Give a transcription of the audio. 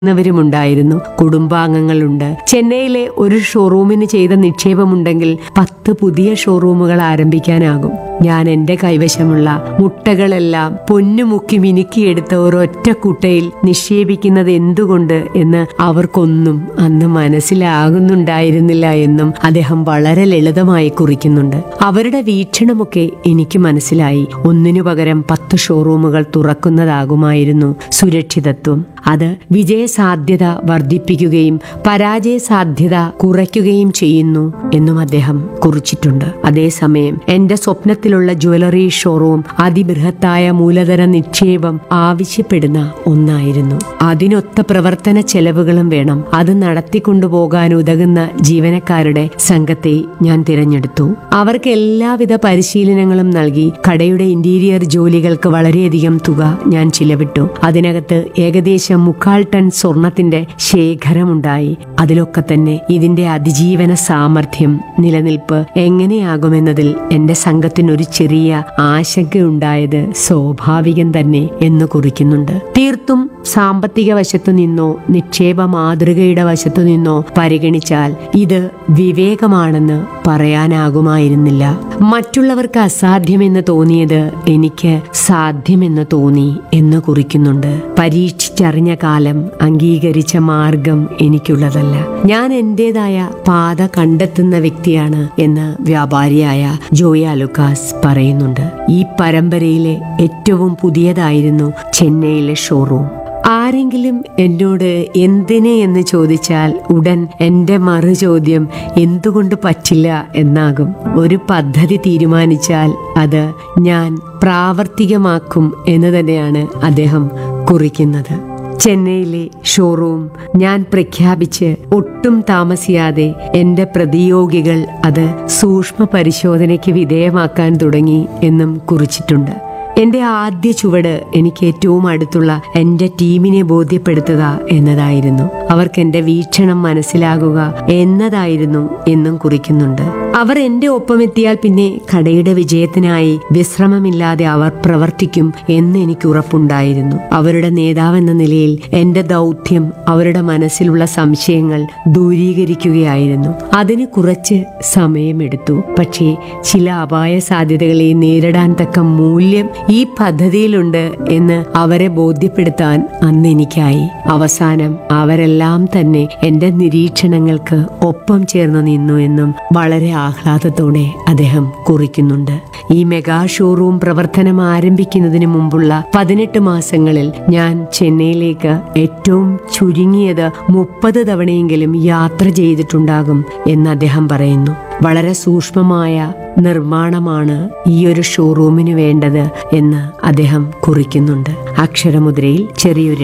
ുന്നവരുമുണ്ടായിരുന്നു കുടുംബാംഗങ്ങളുണ്ട് ചെന്നൈയിലെ ഒരു ഷോറൂമിന് ചെയ്ത നിക്ഷേപമുണ്ടെങ്കിൽ പത്ത് പുതിയ ഷോറൂമുകൾ ആരംഭിക്കാനാകും ഞാൻ എന്റെ കൈവശമുള്ള മുട്ടകളെല്ലാം പൊന്നുമുക്കി മിനുക്കിയെടുത്ത ഒരൊറ്റ കുട്ടയിൽ നിക്ഷേപിക്കുന്നത് എന്തുകൊണ്ട് എന്ന് അവർക്കൊന്നും അന്ന് മനസ്സിലാകുന്നുണ്ടായിരുന്നില്ല എന്നും അദ്ദേഹം വളരെ ലളിതമായി കുറിക്കുന്നുണ്ട് അവരുടെ വീക്ഷണമൊക്കെ എനിക്ക് മനസ്സിലായി ഒന്നിനു പകരം പത്ത് ഷോറൂമുകൾ തുറക്കുന്നതാകുമായിരുന്നു സുരക്ഷിതത്വം അത് വിജയസാധ്യത വർദ്ധിപ്പിക്കുകയും പരാജയ സാധ്യത കുറയ്ക്കുകയും ചെയ്യുന്നു എന്നും അദ്ദേഹം കുറിച്ചിട്ടുണ്ട് അതേസമയം എന്റെ സ്വപ്നത്തിലുള്ള ജ്വല്ലറി ഷോറൂം അതിബൃഹത്തായ മൂലധന നിക്ഷേപം ആവശ്യപ്പെടുന്ന ഒന്നായിരുന്നു അതിനൊത്ത പ്രവർത്തന ചെലവുകളും വേണം അത് നടത്തിക്കൊണ്ടുപോകാൻ ഉതകുന്ന ജീവനക്കാരുടെ സംഘത്തെ ഞാൻ തിരഞ്ഞെടുത്തു അവർക്ക് എല്ലാവിധ പരിശീലനങ്ങളും നൽകി കടയുടെ ഇന്റീരിയർ ജോലികൾക്ക് വളരെയധികം തുക ഞാൻ ചിലവിട്ടു അതിനകത്ത് ഏകദേശം മുക്കാൽ ടൺ സ്വർണത്തിന്റെ ശേഖരമുണ്ടായി അതിലൊക്കെ തന്നെ ഇതിന്റെ അതിജീവന സാമർഥ്യം നിലനിൽപ്പ് എങ്ങനെയാകുമെന്നതിൽ എന്റെ സംഘത്തിനൊരു ചെറിയ ആശങ്കയുണ്ടായത് സ്വാഭാവികം തന്നെ എന്ന് കുറിക്കുന്നുണ്ട് തീർത്തും സാമ്പത്തിക വശത്തു നിന്നോ നിക്ഷേപ മാതൃകയുടെ വശത്തു നിന്നോ പരിഗണിച്ചാൽ ഇത് വിവേകമാണെന്ന് പറയാനാകുമായിരുന്നില്ല മറ്റുള്ളവർക്ക് അസാധ്യമെന്ന് തോന്നിയത് എനിക്ക് സാധ്യമെന്ന് തോന്നി എന്ന് കുറിക്കുന്നുണ്ട് പരീക്ഷിച്ചറിഞ്ഞ കാലം അംഗീകരിച്ച മാർഗം എനിക്കുള്ളതല്ല ഞാൻ എന്റേതായ പാത കണ്ടെത്തുന്ന വ്യക്തിയാണ് എന്ന് വ്യാപാരിയായ ജോയ ലുക്കാസ് പറയുന്നുണ്ട് ഈ പരമ്പരയിലെ ഏറ്റവും പുതിയതായിരുന്നു ചെന്നൈയിലെ ഷോറൂം ആരെങ്കിലും എന്നോട് എന്തിന് എന്ന് ചോദിച്ചാൽ ഉടൻ എൻ്റെ മറു ചോദ്യം എന്തുകൊണ്ട് പറ്റില്ല എന്നാകും ഒരു പദ്ധതി തീരുമാനിച്ചാൽ അത് ഞാൻ പ്രാവർത്തികമാക്കും എന്ന് തന്നെയാണ് അദ്ദേഹം കുറിക്കുന്നത് ചെന്നൈയിലെ ഷോറൂം ഞാൻ പ്രഖ്യാപിച്ച് ഒട്ടും താമസിയാതെ എന്റെ പ്രതിയോഗികൾ അത് സൂക്ഷ്മ പരിശോധനയ്ക്ക് വിധേയമാക്കാൻ തുടങ്ങി എന്നും കുറിച്ചിട്ടുണ്ട് എന്റെ ആദ്യ ചുവട് എനിക്ക് ഏറ്റവും അടുത്തുള്ള എന്റെ ടീമിനെ ബോധ്യപ്പെടുത്തുക എന്നതായിരുന്നു അവർക്ക് എന്റെ വീക്ഷണം മനസ്സിലാകുക എന്നതായിരുന്നു എന്നും കുറിക്കുന്നുണ്ട് അവർ എന്റെ ഒപ്പമെത്തിയാൽ പിന്നെ കടയുടെ വിജയത്തിനായി വിശ്രമമില്ലാതെ അവർ പ്രവർത്തിക്കും എന്ന് എനിക്ക് ഉറപ്പുണ്ടായിരുന്നു അവരുടെ നേതാവെന്ന നിലയിൽ എന്റെ ദൗത്യം അവരുടെ മനസ്സിലുള്ള സംശയങ്ങൾ ദൂരീകരിക്കുകയായിരുന്നു അതിന് കുറച്ച് സമയമെടുത്തു പക്ഷേ ചില അപായ സാധ്യതകളെ നേരിടാൻ തക്ക മൂല്യം ഈ പദ്ധതിയിലുണ്ട് എന്ന് അവരെ ബോധ്യപ്പെടുത്താൻ അന്ന് എനിക്കായി അവസാനം അവരെല്ലാം തന്നെ എന്റെ നിരീക്ഷണങ്ങൾക്ക് ഒപ്പം ചേർന്ന് നിന്നു എന്നും വളരെ ആഹ്ലാദത്തോടെ അദ്ദേഹം കുറിക്കുന്നുണ്ട് ഈ മെഗാ ഷോറൂം പ്രവർത്തനം ആരംഭിക്കുന്നതിന് മുമ്പുള്ള പതിനെട്ട് മാസങ്ങളിൽ ഞാൻ ചെന്നൈയിലേക്ക് ഏറ്റവും ചുരുങ്ങിയത് മുപ്പത് തവണയെങ്കിലും യാത്ര ചെയ്തിട്ടുണ്ടാകും എന്ന് അദ്ദേഹം പറയുന്നു വളരെ സൂക്ഷ്മമായ നിർമ്മാണമാണ് ഈ ഒരു ഷോറൂമിന് വേണ്ടത് എന്ന് അദ്ദേഹം കുറിക്കുന്നുണ്ട് അക്ഷരമുദ്രയിൽ ചെറിയൊരു